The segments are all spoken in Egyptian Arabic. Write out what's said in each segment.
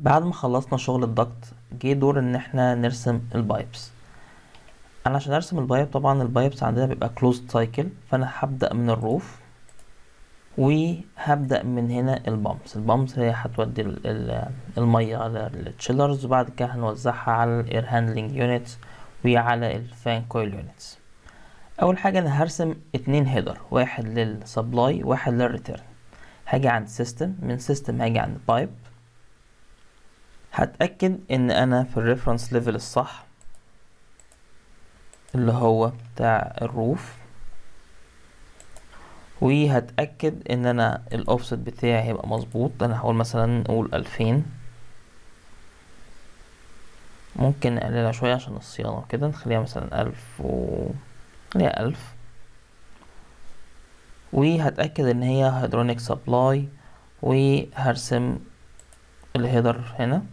بعد ما خلصنا شغل الضغط جه دور ان احنا نرسم البايبس انا عشان ارسم البايب طبعا البايبس عندنا بيبقى closed cycle فانا هبدأ من الروف وهبدأ من هنا البامبس البامبس هي هتودي ال- ال- المية على التشيلرز وبعد كده هنوزعها على الاير هاندلنج يونتس وعلى الفان كويل يونتس اول حاجة انا هرسم اتنين هيدر واحد للسبلاي واحد للريتيرن هاجي عند سيستم من سيستم هاجي عند بايب هتأكد ان انا في الريفرنس ليفل الصح اللي هو بتاع الروف وهتأكد ان انا الاوفست بتاعي هيبقى مظبوط انا هقول مثلا نقول الفين ممكن نقللها شوية عشان الصيانة وكده نخليها مثلا ألف و نخليها ألف وهتأكد ان هي هيدرونيك سبلاي وهرسم الهيدر هنا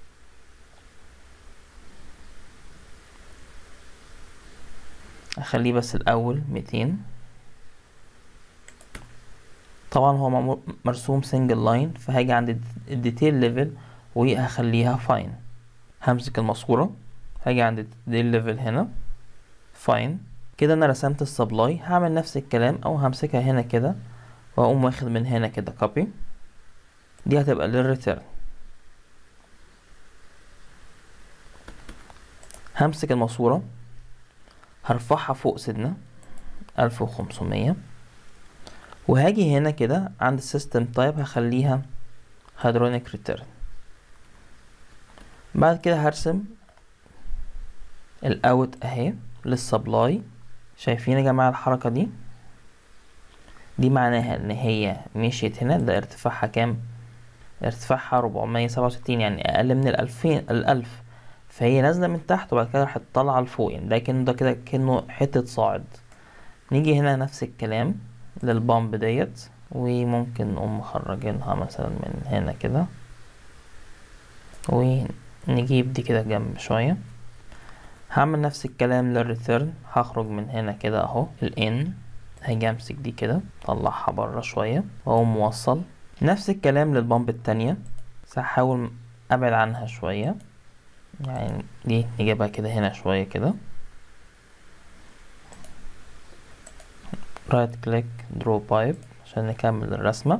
اخليه بس الاول ميتين طبعا هو معمول مرسوم سنجل لاين فهاجي عند الديتيل ليفل وهخليها فاين همسك الماسورة هاجي عند الديتيل ليفل هنا فاين كده انا رسمت السبلاي هعمل نفس الكلام او همسكها هنا كده واقوم واخد من هنا كده كوبي دي هتبقى للريتيرن همسك الماسورة هرفعها فوق سنة ألف وخمسمية وهاجي هنا كده عند السيستم تايب هخليها هيدرونيك ريتيرن بعد كده هرسم الاوت اهي للسبلاي شايفين يا جماعة الحركة دي دي معناها ان هي مشيت هنا ده ارتفاعها كام ارتفاعها ربعمية سبعة وستين يعني اقل من الالفين الالف فهي نازلة من تحت وبعد كده راح طالعة لفوق يعني ده كأنه ده كده كأنه حتة صاعد نيجي هنا نفس الكلام للبامب ديت وممكن نقوم مخرجينها مثلا من هنا كده ونجيب دي كده جنب شوية هعمل نفس الكلام للريتيرن هخرج من هنا كده اهو الان هاجي امسك دي كده اطلعها برا شوية واقوم موصل نفس الكلام للبامب التانية بس هحاول ابعد عنها شوية يعني دي نجيبها كده هنا شوية كده رايت كليك درو بايب عشان نكمل الرسمة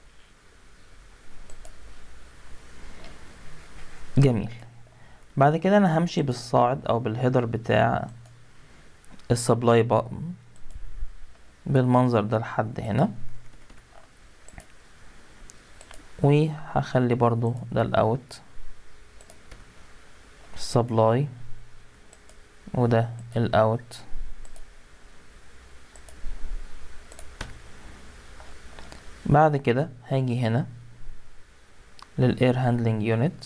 جميل بعد كده انا همشي بالصاعد او بالهيدر بتاع السبلاي بقى بالمنظر ده لحد هنا وهخلي برضو ده الاوت السبلاي وده الاوت بعد كده هاجي هنا للاير هاندلنج يونت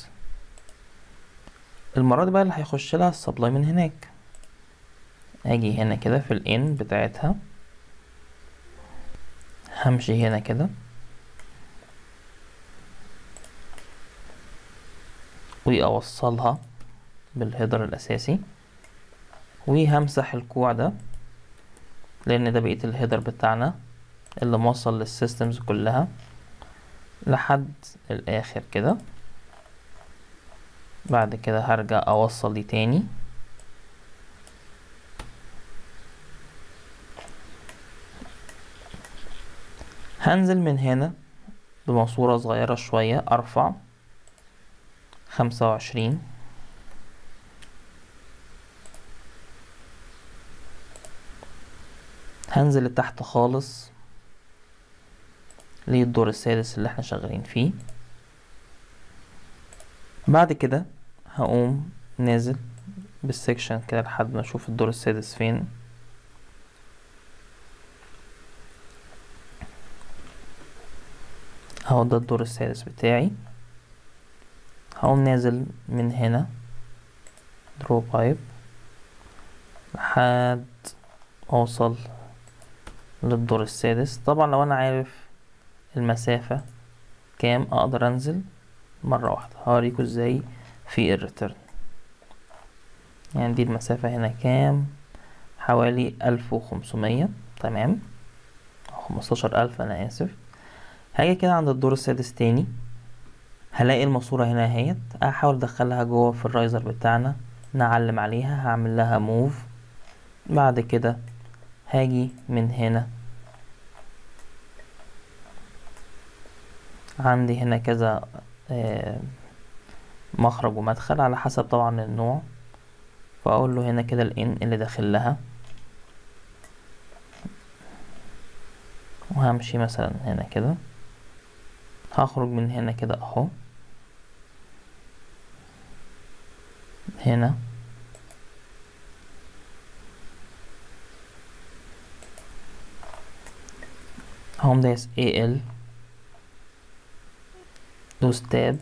المرة دي بقى اللي هيخش لها السبلاي من هناك اجي هنا كده في الان بتاعتها همشي هنا كده واوصلها بالهيدر الاساسي وهمسح الكوع ده لان ده بقية الهيدر بتاعنا اللي موصل للسيستمز كلها لحد الاخر كده بعد كده هرجع اوصل دي تاني هنزل من هنا بماسورة صغيرة شوية ارفع خمسة وعشرين هنزل لتحت خالص للدور السادس اللي احنا شغالين فيه بعد كده هقوم نازل بالسكشن كده لحد ما اشوف الدور السادس فين اهو ده الدور السادس بتاعي هقوم نازل من هنا درو بايب لحد اوصل للدور السادس طبعا لو انا عارف المسافة كام اقدر انزل مرة واحدة هوريكم ازاي في الريتيرن يعني دي المسافة هنا كام حوالي ألف وخمسمية تمام خمستاشر ألف أنا آسف هاجي كده عند الدور السادس تاني هلاقي الماسورة هنا اهيت هحاول ادخلها جوه في الرايزر بتاعنا نعلم عليها هعمل لها موف بعد كده هاجي من هنا عندي هنا كذا آه، مخرج ومدخل على حسب طبعا النوع فاقول له هنا كده الان اللي داخل لها وهمشي مثلا هنا كده هخرج من هنا كده اهو هنا هقوم دايس AL دوس تاب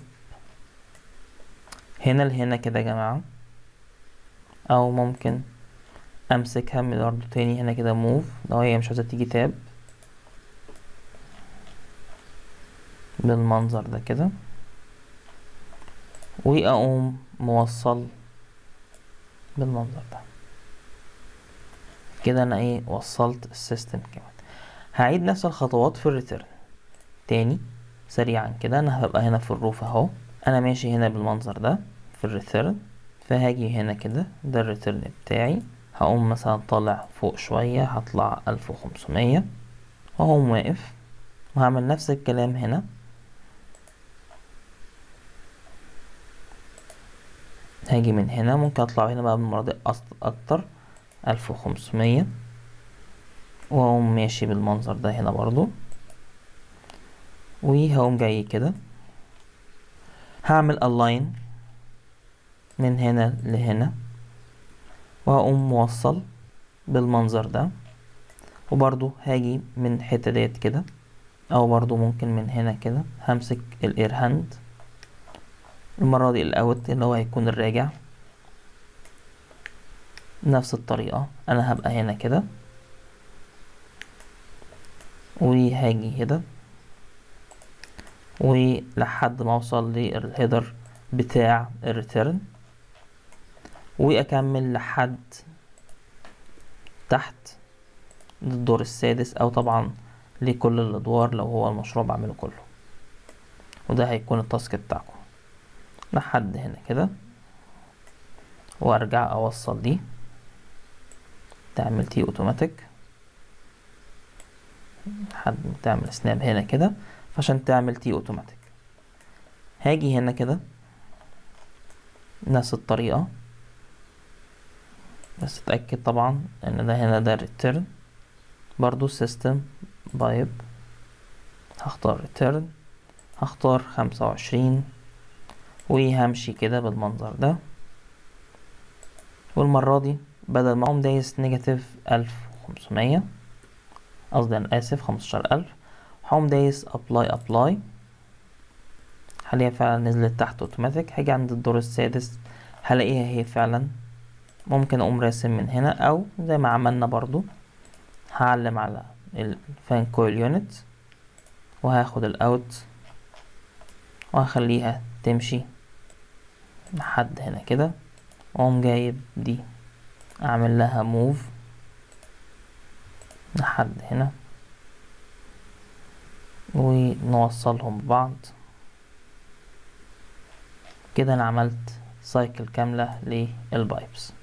هنا لهنا كده يا جماعة او ممكن امسكها من برضه تاني هنا كده موف لو هي مش عايزة تيجي تاب بالمنظر ده كده واقوم موصل بالمنظر ده كده انا ايه وصلت السيستم كمان هعيد نفس الخطوات في الريتيرن تاني سريعا كده انا هبقى هنا في الروف اهو انا ماشي هنا بالمنظر ده في الريتيرن فهاجي هنا كده ده الريتيرن بتاعي هقوم مثلا طالع فوق شوية هطلع ألف وخمسمية وهقوم واقف وهعمل نفس الكلام هنا هاجي من هنا ممكن اطلع هنا بقى بالمرة دي أص- اكتر ألف وخمسمية وهقوم ماشي بالمنظر ده هنا برضو وهقوم جاي كده هعمل align من هنا لهنا وهقوم موصل بالمنظر ده وبرضو هاجي من الحتة ديت كده او برضو ممكن من هنا كده همسك الاير هاند المرة دي الاوت اللي هو هيكون الراجع نفس الطريقة انا هبقى هنا كده وهاجي كده ولحد ما اوصل للهيدر بتاع الريتيرن واكمل لحد تحت للدور السادس او طبعا لكل الادوار لو هو المشروع بعمله كله وده هيكون التاسك بتاعكم لحد هنا كده وارجع اوصل دي تعمل تي اوتوماتيك لحد ما تعمل سناب هنا كده عشان تعمل تي اوتوماتيك هاجي هنا كده نفس الطريقة بس اتأكد طبعا ان ده هنا ده return برضو system بايب هختار return هختار خمسة وعشرين وهمشي كده بالمنظر ده والمرة دي بدل ما اقوم دايس نيجاتيف ألف وخمسمية قصدي انا اسف خمستاشر ألف هقوم دايس ابلاي ابلاي هلاقيها فعلا نزلت تحت اوتوماتيك هاجي عند الدور السادس هلاقيها هي فعلا ممكن اقوم راسم من هنا او زي ما عملنا برضو هعلم على الفان كويل يونت وهاخد الاوت وهخليها تمشي لحد هنا كده واقوم جايب دي اعمل لها موف لحد هنا ونوصلهم ببعض كده انا عملت سايكل كاملة للبايبس